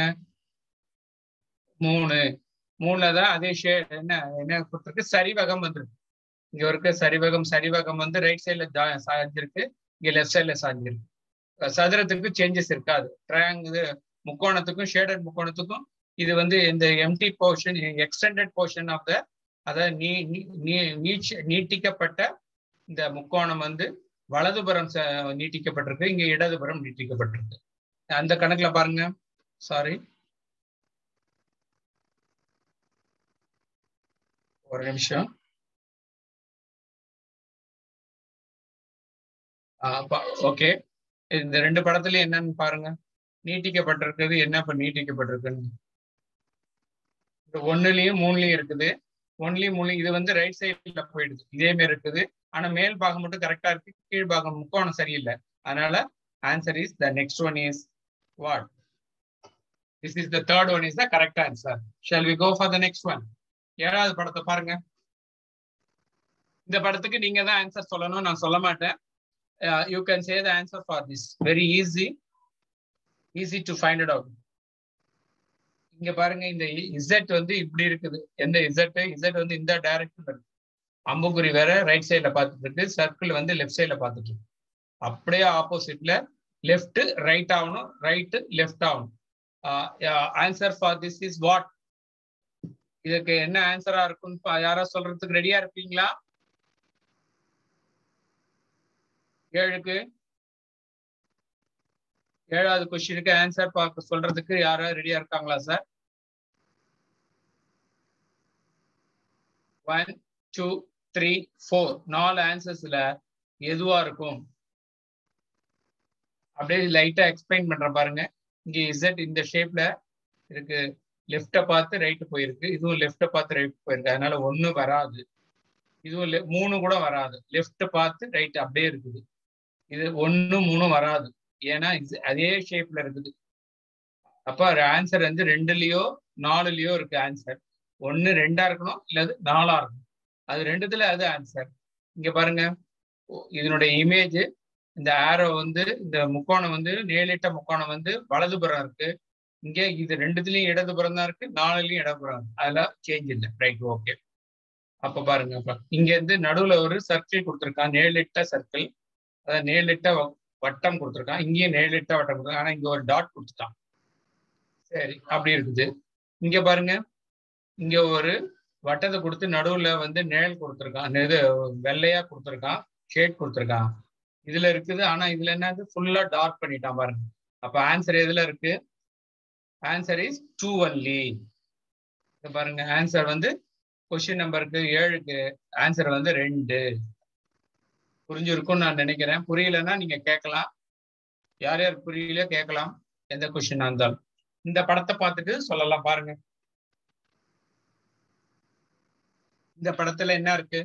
மூணு மூணுல தான் அதே ஷேட் என்ன என்ன கொடுத்துருக்கு சரிவகம் வந்துருக்கு இங்க இருக்க சரிவகம் சரிவகம் வந்து ரைட் சைட்ல சாஞ்சிருக்கு இங்க லெஃப்ட் சைட்ல சாஞ்சிருக்கு அஹ் சதுரத்துக்கு சேஞ்சஸ் இருக்காது ட்ரையாங் இது முக்கோணத்துக்கும் ஷேடட் முக்கோணத்துக்கும் இது வந்து இந்த empty portion extended portion of the அதாவது நீ நீ- நீ- நீட்சி- நீட்டிக்கப்பட்ட இந்த முக்கோணம் வந்து வலதுபுறம் ச- நீட்டிக்கப்பட்டிருக்கு இங்க இடதுபுறம் நீட்டிக்கப்பட்டிருக்கு அந்த கணக்குல பாருங்க சாரி ஒரு நிமிஷம் ஓகே இந்த ரெண்டு படத்துலயும் என்னன்னு பாருங்க நீட்டிக்கப்பட்டிருக்குது என்ன இப்ப நீட்டிக்கப்பட்டிருக்குன்னு இந்த ஒண்ணுலயும் மூணுலயும் இருக்குது ஒன்லயும் மூணு இது வந்து ரைட் சைடுல போயிடுது இதே மாதிரி இருக்குது ஆனா மேல் பாகம் மட்டும் கரெக்டா இருக்கு கீழ் பாகம் முக்கோணம் சரியில்லை அதனால answer is the next one is what this is the third one is the correct answer shall we go for the next one ஏழாவது படத்தை பாருங்க இந்த படத்துக்கு நீங்க தான் ஆன்சர் சொல்லணும் நான் சொல்ல மாட்டேன் you can say the answer for this very easy easy to find it out இங்க பாருங்க இந்த இசட் வந்து இப்படி இருக்குது எந்த இசட் இசட் வந்து இந்த டைரக்ஷன்ல இருக்கு அம்புக்குறி வேற ரைட் சைட்ல பார்த்துட்டு இருக்கு சர்க்கிள் வந்து லெஃப்ட் சைட்ல பார்த்துட்டு இருக்கு அப்படியே ஆப்போசிட்ல லெஃப்ட் ரைட் ஆகணும் ரைட் லெஃப்ட் ஆகணும் answer for this is what இதுக்கு என்ன ஆன்சரா இருக்கும்னு பா- யாரோ சொல்றதுக்கு ரெடியா இருப்பீங்களா ஏழுக்கு ஏழாவது கொஸ்டினுக்கு ஆன்சர் பார்க்க சொல்றதுக்கு யாராவது ரெடியா இருக்காங்களா sir one two three four நாலு ஆன்சர்ஸ்ல எதுவா இருக்கும் அப்படியே லைட்டா எக்ஸ்பிளைன் பண்றேன் பாருங்க இங்க இசட் இந்த ஷேப்ல இருக்கு லெஃப்ட பார்த்து ரைட் போயிருக்கு இதுவும் லெஃப்ட பார்த்து ரைட் போயிருக்கு அதனால ஒண்ணு வராது இதுவும் le- மூணு கூட வராது லெஃப்ட் பார்த்து ரைட் அப்படியே இருக்குது இது ஒண்ணு மூணும் வராது ஏன்னா இது அதே ஷேப்ல இருக்குது அப்ப ஆன்சர் வந்து ரெண்டுலயோ நாலுலயோ இருக்கு ஆன்சர் ஒண்ணு ரெண்டா இருக்கணும் இல்லது நாலா இருக்கணும் அது ரெண்டுத்துல அது ஆன்சர் இங்க பாருங்க ஓ- இதனுடைய இமேஜ் இந்த ஆரோ வந்து இந்த முக்கோணம் வந்து நேலிட்ட முக்கோணம் வந்து வலதுபுறம் இருக்கு இங்க இது ரெண்டுத்துலயும் இடதுபுறம் தான் இருக்கு நாலுலயும் இடதுபுறம் இருக்கு அதெல்லாம் சேஞ்ச் இல்லை ரைட் ஓகே அப்ப பாருங்க அப்ப இங்க இருந்து நடுவுல ஒரு சர்க்கிள் கொடுத்துருக்கான் நேலிட்ட சர்க்கிள் அதாவது நேலிட்ட வ- வட்டம் கொடுத்துருக்கான் இங்கேயும் நேலிட்ட வட்டம் கொடுத்துருக்கான் ஆனா இங்க ஒரு டாட் கொடுத்துட்டான் சரி அப்படி இருக்குது இங்க பாருங்க இங்க ஒரு வட்டத்தை கொடுத்து நடுவுல வந்து நிழல் கொடுத்துருக்கான் இது வெள்ளையா கொடுத்துருக்கான் ஷேட் கொடுத்துருக்கான் இதுல இருக்குது ஆனா இதுல என்னது ஃபுல்லா டார்க் பண்ணிட்டான் பாருங்க அப்ப ஆன்சர் எதுல இருக்கு ஆன்சர் இஸ் டூ ஒன்லி பாருங்க ஆன்சர் வந்து கொஸ்டின் நம்பருக்கு ஏழுக்கு ஆன்சர் வந்து ரெண்டு புரிஞ்சிருக்கும்னு நான் நினைக்கிறேன் புரியலன்னா நீங்க கேட்கலாம் யார் யார் புரியல கேட்கலாம் எந்த கொஸ்டினா இருந்தாலும் இந்த படத்தை பார்த்துட்டு சொல்லலாம் பாருங்க இந்த படத்துல என்ன இருக்கு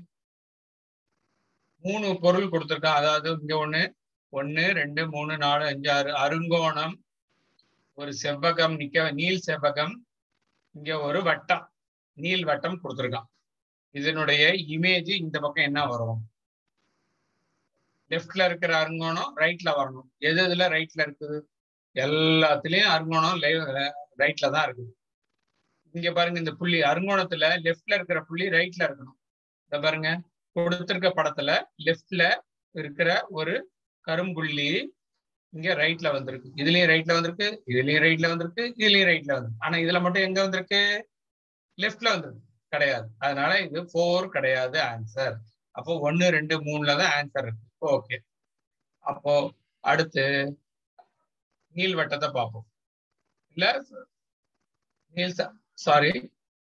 மூணு பொருள் கொடுத்துருக்கான் அதாவது இங்க ஒண்ணு ஒண்ணு ரெண்டு மூணு நாலு அஞ்சு ஆறு அருங்கோணம் ஒரு செவ்வகம் நிக்க நீள் செவ்வகம் இங்க ஒரு வட்டம் நீள் வட்டம் கொடுத்துருக்கான் இதனுடைய இமேஜ் இந்த பக்கம் என்ன வரும் லெஃப்ட்ல இருக்கிற அருங்கோணம் ரைட்ல வரணும் எது எதுல ரைட்ல இருக்குது எல்லாத்துலயும் அருங்கோணம் ரைட்ல தான் இருக்குது இங்க பாருங்க இந்த புள்ளி அருங்கோணத்துல லெஃப்ட்ல இருக்கிற புள்ளி ரைட்ல இருக்கணும் இத பாருங்க கொடுத்திருக்க படத்துல லெஃப்ட்ல இருக்கிற ஒரு கரும்புள்ளி இங்க ரைட்ல வந்திருக்கு இதுலயும் ரைட்ல வந்திருக்கு இதுலயும் ரைட்ல வந்திருக்கு இதுலயும் ரைட்ல வந்திருக்கு ஆனா இதுல மட்டும் எங்க வந்திருக்கு லெஃப்ட்ல வந்திருக்கு கிடையாது அதனால இது ஃபோர் கிடையாது ஆன்சர் அப்போ ஒன்னு ரெண்டு மூணுல தான் ஆன்சர் இருக்கு ஓகே அப்போ அடுத்து நீள்வட்டத்தை பார்ப்போம் இல்ல நீல் சாரி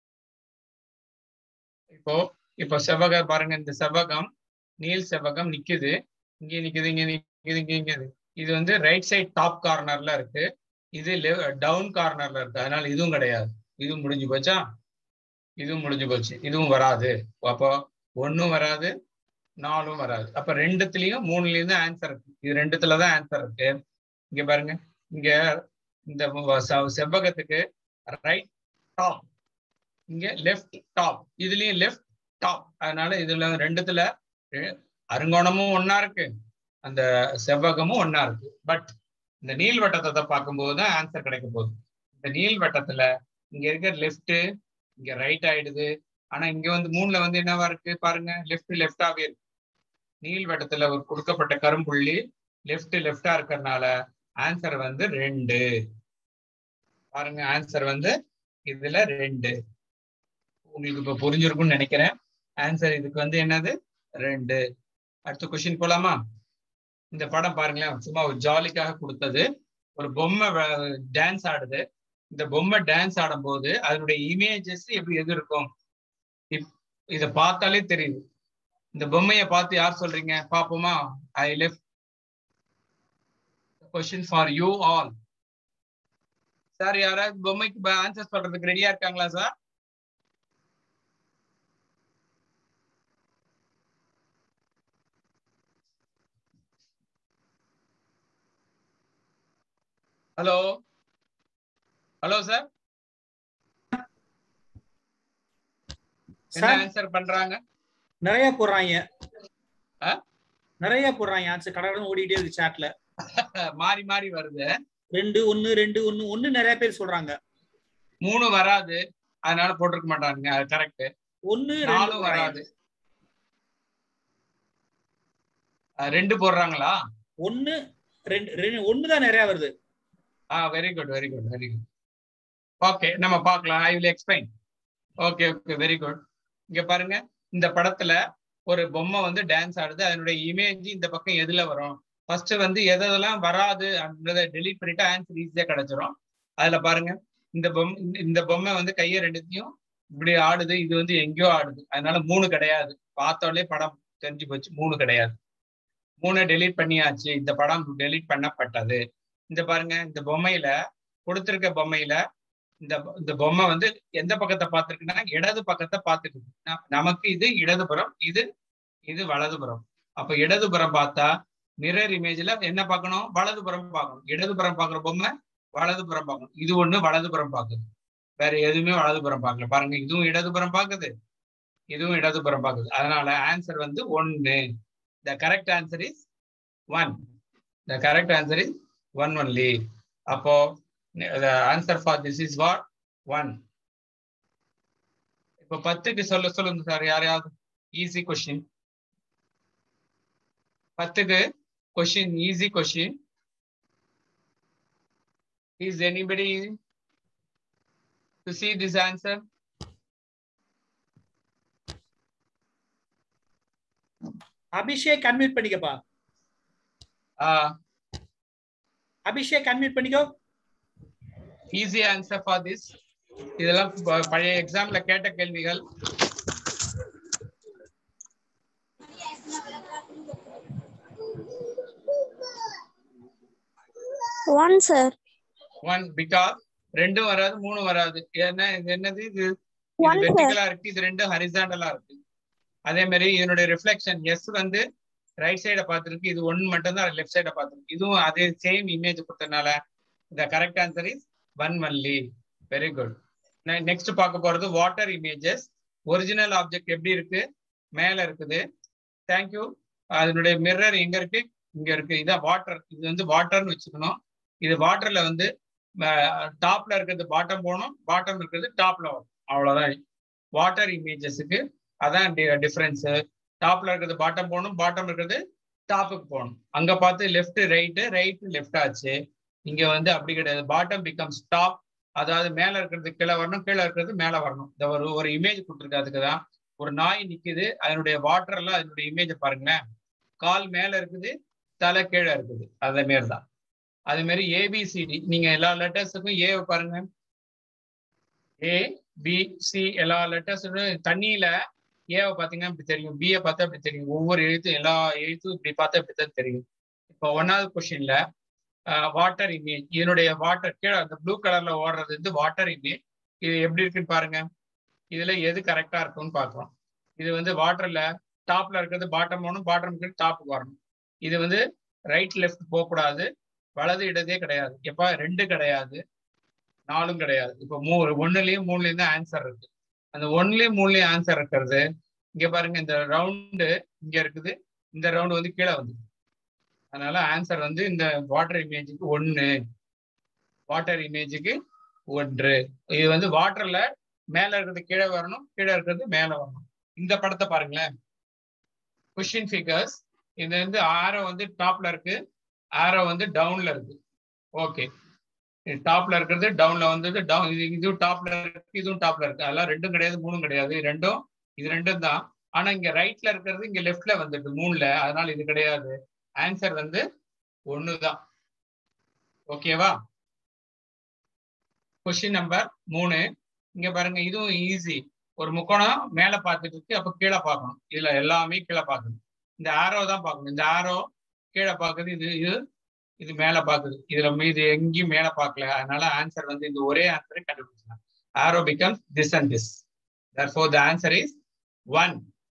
இப்போ இப்போ செவ்வகம் பாருங்க இந்த செவ்வகம் நீல் செவ்வகம் நிக்குது இங்க நிக்குது இங்க நிக்குது இங்க நிக்குது இது வந்து ரைட் சைட் டாப் கார்னர்ல இருக்கு இது டவுன் கார்னர்ல இருக்கு அதனால இதுவும் கிடையாது இதுவும் முடிஞ்சு போச்சா இதுவும் முடிஞ்சு போச்சு இதுவும் வராது அப்போ ஒன்னும் வராது நாலும் வராது அப்ப ரெண்டுத்துலயும் மூணுலயும் தான் ஆன்சர் இருக்கு இது ரெண்டுத்துல தான் ஆன்சர் இருக்கு இங்க பாருங்க இங்க இந்த செவ்வகத்துக்கு ரைட் டாப் இங்க லெஃப்ட் டாப் இதுலயும் லெஃப்ட் டாப் அதனால இதுல ரெண்டுத்துல அருங்கோணமும் ஒன்னா இருக்கு அந்த செவ்வகமும் ஒன்னா இருக்கு பட் இந்த நீள்வட்டத்தை பார்க்கும்போது தான் ஆன்சர் கிடைக்க போகுது இந்த நீள்வட்டத்துல இங்க இருக்கிற லெஃப்ட் இங்க ரைட் ஆயிடுது ஆனா இங்க வந்து மூணுல வந்து என்னவா இருக்கு பாருங்க லெஃப்ட் லெஃப்டாவே இருக்கு நீள்வட்டத்துல ஒரு கொடுக்கப்பட்ட கரும்புள்ளி லெஃப்ட் லெஃப்டா இருக்கிறதுனால ஆன்சர் வந்து ரெண்டு பாருங்க ஆன்சர் வந்து இதுல ரெண்டு உங்களுக்கு இப்ப புரிஞ்சிருக்கும்னு நினைக்கிறேன் ஆன்சர் இதுக்கு வந்து என்னது ரெண்டு அடுத்த கொஸ்டின் போலாமா இந்த படம் பாருங்களேன் சும்மா ஒரு ஜாலிக்காக கொடுத்தது ஒரு பொம்மை டான்ஸ் ஆடுது இந்த பொம்மை டான்ஸ் ஆடும்போது அதனுடைய இமேஜஸ் எப்படி எது இருக்கும் இத பார்த்தாலே தெரியுது இந்த பொம்மையை பார்த்து யார் சொல்றீங்க பாப்போமா I left question for you all sir யாராவது பொம்மைக்கு ஆன்சர் சொல்றதுக்கு ரெடியா இருக்காங்களா சார் ஹலோ ஹலோ சார் என்ன சார் ஆன்சர் பண்றாங்க நிறைய போடுறாங்க ஆ? நிறைய போடுறாங்க ஆன்சர் கடகடன் ஓடிட்டே இருக்கு சாட்ல மாறி மாறி வருது ரெண்டு ஒன்னு ரெண்டு ஒன்னு ஒன்னு நிறைய பேர் சொல்றாங்க மூணு வராது அதனால போட்டிருக்க மாட்டாங்க அது கரெக்ட் ஒன்னு நாலும் வராது அஹ் ரெண்டு போடுறாங்களா ஒன்னு ரெண்டு ரெண்டு ஒன்னு தான் நிறைய வருது ah very good very good very good okay நம்ம பார்க்கலாம் I will explain okay okay very good இங்க பாருங்க இந்த படத்துல ஒரு பொம்மை வந்து டான்ஸ் ஆடுது அதனுடைய இமேஜ் இந்த பக்கம் எதுல வரும் ஃபர்ஸ்ட் வந்து எதெல்லாம் வராது அப்படின்றத டெலீட் பண்ணிட்டு ஆன்சர் ஈஸியா கிடைச்சிரும் அதுல பாருங்க இந்த பொம்மை இந்த- இந்த பொம்மை வந்து கையை ரெண்டுத்தையும் இப்படி ஆடுது இது வந்து எங்கேயோ ஆடுது அதனால மூணு கிடையாது பார்த்தாலே படம் தெரிஞ்சு போச்சு மூணு கிடையாது மூணு டெலீட் பண்ணியாச்சு இந்த படம் டெலீட் பண்ணப்பட்டது இந்த பாருங்க இந்த பொம்மையில கொடுத்திருக்க பொம்மையில இந்த இந்த பொம்மை வந்து எந்த பக்கத்தை பார்த்திருக்குன்னா இடது பக்கத்தை பார்த்துட்டு இருக்கு. ந- நமக்கு இது இடதுபுறம் இது இது வலதுபுறம் அப்ப இடதுபுறம் பார்த்தா மிரர் இமேஜ்ல என்ன பார்க்கணும் வலதுபுறம் பார்க்கணும் இடதுபுறம் பார்க்குற பொம்மை வலதுபுறம் பார்க்கணும் இது ஒண்ணு வலதுபுறம் பார்க்குது வேற எதுவுமே வலதுபுறம் பார்க்கல பாருங்க இதுவும் இடதுபுறம் பார்க்குது இதுவும் இடதுபுறம் பார்க்குது அதனால ஆன்சர் வந்து ஒன்னு the correct answer is one the correct answer is one only அப்போ the answer for this is what one இப்போ பத்துக்கு சொல்ல சொல்லுங்க சார் யாரையாவது ஈஸி கொஸ்டின் பத்துக்கு question easy question is anybody to see this answer Abhishek unmute பண்ணிக்கப்பா uh, அபிஷேக் அன்மியூட் பண்ணிக்கோ easy answer for this இதெல்லாம் ப- பழைய எக்ஸாம்ல கேட்ட கேள்விகள் ஒன் சார் ஒன் பிகாஸ் ரெண்டும் வராது மூணு வராது ஏன்னா இது என்னது இது One, sir. வெர்டிகலா இருக்கு இது ரெண்டும் ஹரிசாண்டலா இருக்கு அதே மாதிரி இதனுடைய ரிஃப்ளெக்ஷன் எஸ் வந்து ரைட் சைட பார்த்திருக்கு இது ஒன் மட்டும் தான் லெஃப்ட் சைட பார்த்திருக்கு இதுவும் அதே சேம் இமேஜ் கொடுத்தனால the correct answer is one only very good next பார்க்க போறது வாட்டர் இமேஜஸ் ஒரிஜினல் ஆப்ஜெக்ட் எப்படி இருக்கு மேல இருக்குது தேங்க்யூ அதனுடைய மிரர் எங்க இருக்கு இங்க இருக்கு இதான் வாட்டர் இது வந்து வாட்டர்னு வச்சுக்கணும் இது வாட்டர்ல வந்து டாப்ல இருக்கிறது பாட்டம் போகணும் பாட்டம் இருக்கிறது டாப்ல வரும் அவ்வளவுதான் வாட்டர் இமேஜஸுக்கு அதான் டிஃபரன்ஸ் டாப்ல இருக்கிறது பாட்டம் போகணும் பாட்டம் இருக்கிறது டாப்புக்கு போகணும் அங்க பார்த்து லெஃப்ட் ரைட்டு ரைட் லெஃப்ட் ஆச்சு இங்க வந்து அப்படி கிடையாது பாட்டம் பிகம்ஸ் டாப் அதாவது மேல இருக்கிறது கீழே வரணும் கீழே இருக்கிறது மேல வரணும் இந்த ஒரு ஒரு இமேஜ் கொடுத்துருக்கு அதுக்கு தான் ஒரு நாய் நிக்குது அதனுடைய வாட்டர்ல அதனுடைய இமேஜை பாருங்களேன் கால் மேல இருக்குது தலை கீழே இருக்குது அதே மாரி தான் அது மாதிரி ஏபிசிடி நீங்க எல்லா லெட்டர்ஸுக்கும் ஏ பாருங்க ஏ பி சி எல்லா லெட்டர்ஸும் தண்ணியில ஏவை பார்த்தீங்கன்னா இப்படி தெரியும் பிஏ பார்த்தா இப்படி தெரியும் ஒவ்வொரு எழுத்தும் எல்லா எழுத்தும் இப்படி பார்த்தா இப்படி தான் தெரியும் இப்போ ஒன்னாவது கொஸ்டின்ல வாட்டர் இமேஜ் இதனுடைய வாட்டர் கீழே அந்த ப்ளூ கலர்ல ஓடுறது வந்து வாட்டர் இமேஜ் இது எப்படி இருக்குன்னு பாருங்க இதுல எது கரெக்டா இருக்கும்னு பார்க்குறோம் இது வந்து வாட்டர்ல டாப்ல இருக்கிறது பாட்டம் போகணும் பாட்டம் இருக்கிறது டாப்புக்கு வரணும் இது வந்து ரைட் லெஃப்ட் போகக்கூடாது வலது இடதே கிடையாது எப்ப ரெண்டு கிடையாது நாலும் கிடையாது இப்போ மூ ஒன்னுலயும் மூணுலயும் தான் ஆன்சர் இருக்கு அந்த ஒன்லயும் மூணுலயும் ஆன்சர் இருக்கிறது இங்க பாருங்க இந்த ரவுண்டு இங்க இருக்குது இந்த ரவுண்டு வந்து கீழே வந்து அதனால ஆன்சர் வந்து இந்த வாட்டர் இமேஜுக்கு ஒன்னு வாட்டர் இமேஜுக்கு ஒன்று இது வந்து வாட்டர்ல மேல இருக்கிறது கீழே வரணும் கீழே இருக்கிறது மேல வரணும் இந்த படத்தை பாருங்களேன் கொஷின் ஃபிகர்ஸ் இது வந்து ஆரோ வந்து டாப்ல இருக்கு ஆரோ வந்து டவுன்ல இருக்கு ஓகே டாப்ல இருக்கிறது டவுன்ல வந்தது டவுன் இது இதுவும் டாப்ல இருக்கு இதுவும் டாப்ல இருக்கு அதெல்லாம் ரெண்டும் கிடையாது மூணும் கிடையாது ரெண்டும் இது ரெண்டும் தான் ஆனா இங்க ரைட்ல இருக்கிறது இங்க லெஃப்ட்ல வந்துட்டு மூணுல அதனால இது கிடையாது ஆன்சர் வந்து ஒண்ணுதான் ஓகேவா கொஸ்டின் நம்பர் மூணு இங்க பாருங்க இதுவும் ஈஸி ஒரு முக்கோணம் மேல பார்த்துட்டு இருக்கு அப்ப கீழே பார்க்கணும் இதுல எல்லாமே கீழே பார்க்கணும் இந்த ஆரோ தான் பார்க்கணும் இந்த ஆரோ கீழே பார்க்குது இது இது இது மேல பாக்குது இதுல மீது எங்கேயும் மேல பார்க்கல அதனால ஆன்சர் வந்து இந்த ஒரே ஆன்சரை கண்டுபிடிச்சலாம் arrow becomes this and this therefore the answer is one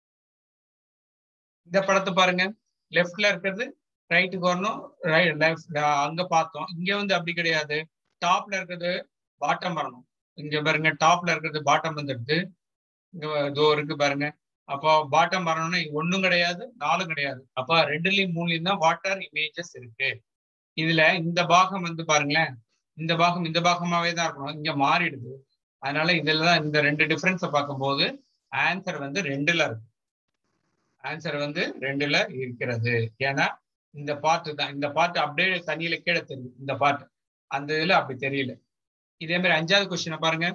இந்த படத்தை பாருங்க லெஃப்ட்ல இருக்கிறது ரைட்டுக்கு வரணும் ரைட் லெஃப்ட் அங்க பார்த்தோம் இங்க வந்து அப்படி கிடையாது டாப்ல இருக்கிறது பாட்டம் வரணும் இங்க பாருங்க டாப்ல இருக்கிறது பாட்டம் வந்துடுது இங்க இதோ இருக்கு பாருங்க அப்போ பாட்டம் வரணும்னா ஒன்னும் கிடையாது நாலும் கிடையாது அப்ப ரெண்டுலயும் மூணுலயும் தான் வாட்டர் இமேஜஸ் இருக்கு இதுல இந்த பாகம் வந்து பாருங்களேன் இந்த பாகம் இந்த பாகமாவே தான் இருக்கணும் இங்க மாறிடுது அதனால இதுல தான் இந்த ரெண்டு டிஃபரன்ஸை பார்க்கும்போது ஆன்சர் வந்து ரெண்டுல இருக்கு ஆன்சர் வந்து ரெண்டுல இருக்கிறது ஏன்னா இந்த பாட்டு தான் இந்த பாட்டு அப்படியே தண்ணியில கீழே தெரியும் இந்த பாட்டு அந்த இதுல அப்படி தெரியல இதே மாதிரி அஞ்சாவது கொஸ்டினை பாருங்க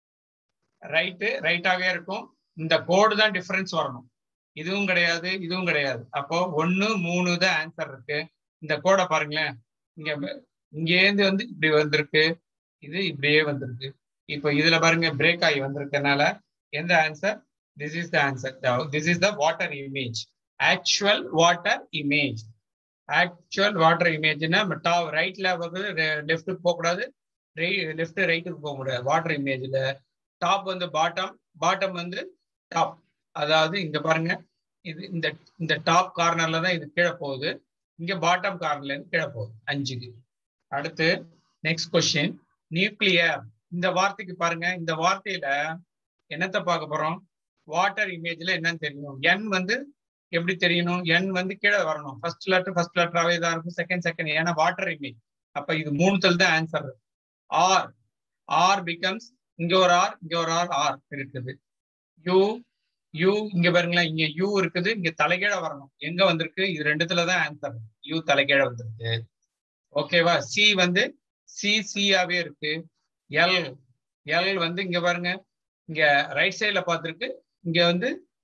ரைட்டு ரைட்டாவே இருக்கும் இந்த கோடு தான் டிஃபரன்ஸ் வரணும் இதுவும் கிடையாது இதுவும் கிடையாது அப்போ ஒன்னு மூணு தான் ஆன்சர் இருக்கு இந்த கோடை பாருங்களேன் இங்க இங்கேருந்து வந்து இப்படி வந்திருக்கு இது இப்படியே வந்திருக்கு இப்போ இதுல பாருங்க பிரேக் ஆகி வந்திருக்கனால எந்த answer this is the answer this is the water image actual water image actual water இமேஜ்னா டாப் ரைட்ல வந்து லெஃப்ட்டுக்கு போகக்கூடாது லெஃப்ட் ரைட்டுக்கு போக முடியாது வாட்டர் இமேஜ்ல டாப் வந்து பாட்டம் பாட்டம் வந்து டாப் அதாவது இங்க பாருங்க இது இந்த இந்த டாப் கார்னர்ல தான் இது கீழே போகுது இங்க பாட்டம் கார்னர்ல இருந்து கீழே போகுது அஞ்சுக்கு அடுத்து நெக்ஸ்ட் கொஸ்டின் நியூக்ளியர் இந்த வார்த்தைக்கு பாருங்க இந்த வார்த்தையில என்னத்தை பார்க்க போறோம் வாட்டர் இமேஜ்ல என்னன்னு தெரியணும் என் வந்து எப்படி தெரியணும் என் வந்து கீழே வரணும் ஃபர்ஸ்ட் லெட்டர் ஃபர்ஸ்ட் லெட்டராகவே தான் இருக்கும் செகண்ட் செகண்ட் ஏன்னா வாட்டர் இமேஜ் அப்ப இது மூணுத்தில் தான் ஆன்சர் ஆர் ஆர் பிகம்ஸ் இங்க ஒரு ஆர் இங்க ஒரு ஆர் ஆர் இருக்குது யூ யூ இங்க பாருங்களேன் இங்க யூ இருக்குது இங்க தலைகீழ வரணும் எங்க வந்திருக்கு இது ரெண்டுத்துல தான் ஆன்சர் யூ தலைகீழ வந்திருக்கு ஓகேவா சி வந்து சி சியாவே இருக்கு எல் எல் வந்து இங்க பாருங்க இங்க ரைட் சைட்ல பார்த்துருக்கு இங்க வந்து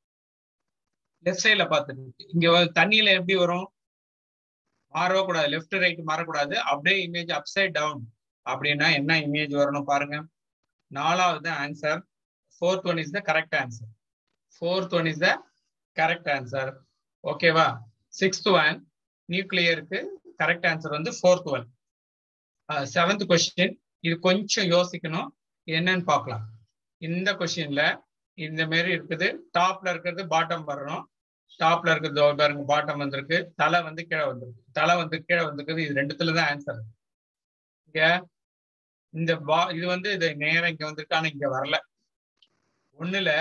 லெஃப்ட் சைட்ல பார்த்துருக்கு இங்க தண்ணியில எப்படி வரும் மாறவே கூடாது லெஃப்ட் ரைட் மாறக்கூடாது அப்படியே இமேஜ் அப்சைட் டவுன் அப்படின்னா என்ன இமேஜ் வரணும் பாருங்க நாலாவது answer fourth one is the correct answer fourth one is the correct answer ஓகேவா சிக்ஸ்த் ஒன் நியூக்ளியருக்கு கரெக்ட் ஆன்சர் வந்து ஃபோர்த் ஒன் செவன்த் கொஸ்டின் இது கொஞ்சம் யோசிக்கணும் என்னன்னு பார்க்கலாம் இந்த கொஸ்டின்ல இந்த மாதிரி இருக்குது டாப்ல இருக்கிறது பாட்டம் வரணும் டாப்ல இருக்கிறது பாருங்க பாட்டம் வந்திருக்கு தலை வந்து கீழே வந்திருக்கு தலை வந்து கீழே வந்திருக்குது இது ரெண்டுத்துல தான் ஆன்சர் இங்க இந்த பா இது வந்து இது நேரம் இங்க வந்திருக்கு ஆனா இங்க வரல ஒண்ணுல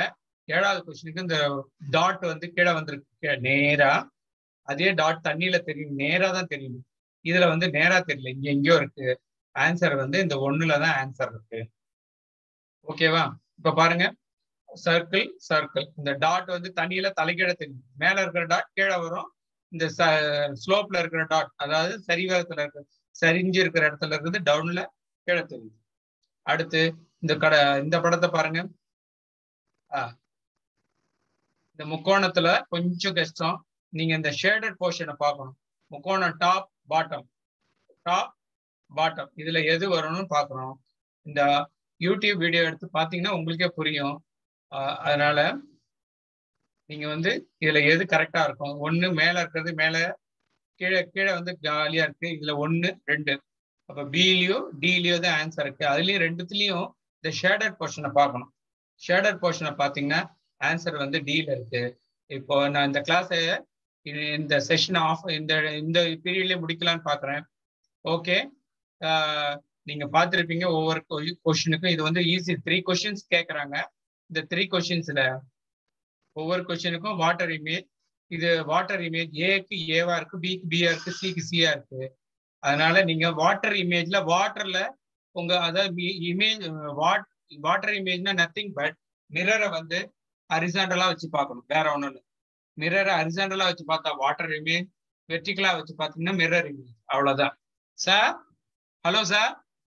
ஏழாவது கொஸ்டினுக்கு இந்த டாட் வந்து கீழே வந்திருக்கு கீழே நேரா அதே டாட் தண்ணியில தெரியும் நேரா தான் தெரியும் இதுல வந்து நேரா தெரியல இங்க எங்கேயோ இருக்கு ஆன்சர் வந்து இந்த ஒண்ணுல தான் ஆன்சர் இருக்கு ஓகேவா இப்ப பாருங்க சர்க்கிள் சர்க்கிள் இந்த டாட் வந்து தண்ணியில தலைகீழ தெரியும் மேல இருக்கிற டாட் கீழே வரும் இந்த ஸ்லோப்ல இருக்கிற டாட் அதாவது சரிவகத்துல இருக்கிற சரிஞ்சு இருக்கிற இடத்துல இருக்குது டவுன்ல கீழே தெரியும் அடுத்து இந்த கடை இந்த படத்தை பாருங்க ஆ இந்த முக்கோணத்துல கொஞ்சம் கஷ்டம் நீங்க இந்த ஷேடட் போர்ஷனை பார்க்கணும் முக்கோணம் டாப் பாட்டம் டாப் பாட்டம் இதுல எது வரணும்னு பார்க்கணும் இந்த யூடியூப் வீடியோ எடுத்து பார்த்தீங்கன்னா உங்களுக்கே புரியும் ஆஹ் அதனால நீங்க வந்து இதுல எது கரெக்டா இருக்கும் ஒண்ணு மேல இருக்கிறது மேல கீழே கீழே வந்து காலியா இருக்கு இதுல ஒண்ணு ரெண்டு அப்ப பிலயோ டிலயோ தான் ஆன்சர் இருக்கு அதுலயும் ரெண்டுத்துலயும் இந்த ஷேடட் போர்ஷனை பார்க்கணும் ஷேடட் போர்ஷனை பார்த்தீங்கன்னா ஆன்சர் வந்து டில இருக்கு இப்போ நான் இந்த கிளாஸை இந்த செஷன் ஆஃப் இந்த இந்த பீரியட்லயே முடிக்கலாம்னு பாக்குறேன் ஓகே நீங்க பார்த்துருப்பீங்க ஒவ்வொரு கொஷினுக்கும் இது வந்து ஈஸி த்ரீ கொஷின்ஸ் கேட்குறாங்க இந்த த்ரீ கொஷின்ஸ்ல ஒவ்வொரு கொஷினுக்கும் வாட்டர் இமேஜ் இது வாட்டர் இமேஜ் ஏக்கு ஏவா இருக்கு பிக்கு பியா இருக்கு சிக்கு சியா இருக்கு அதனால நீங்க வாட்டர் இமேஜ்ல வாட்டர்ல உங்க அதாவது இமேஜ் வாட் வாட்டர் இமேஜ்னா நத்திங் பட் மிரரை வந்து ஹரிசாண்டலா வச்சு பார்க்கணும் வேற ஒன்றும் இல்லை மிரரை ஹரிசாண்டலா வச்சு பார்த்தா வாட்டர் இமேஜ் வெர்டிகலா வச்சு பார்த்தீங்கன்னா மிரர் இமேஜ் அவ்வளவுதான் சார் ஹலோ சார்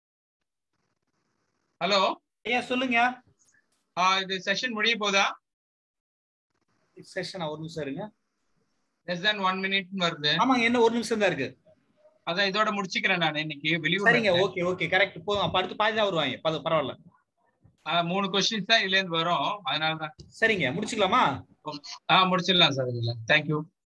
ஹலோ ஐயா சொல்லுங்க இது செஷன் முடிய போதா செஷன் ஒரு நிமிஷம் இருங்க லெஸ் தேன் ஒன் மினிட் வருது ஆமாங்க என்ன ஒரு நிமிஷம் தான் இருக்கு அதான் இதோட முடிச்சுக்கிறேன் நான் இன்னைக்கு வெளியூர் சரிங்க ஓகே ஓகே கரெக்ட் போதும் அப்ப அடுத்து பாதி தான் வருவாங்க பத- பரவாயில்ல மூணு கொஸ்டின்ஸ் தான் இதுல இருந்து வரும் அதனால தான் சரிங்க முடிச்சுக்கலாமா ஆ முடிச்சிடலாம் சார் இதுல தேங்க்யூ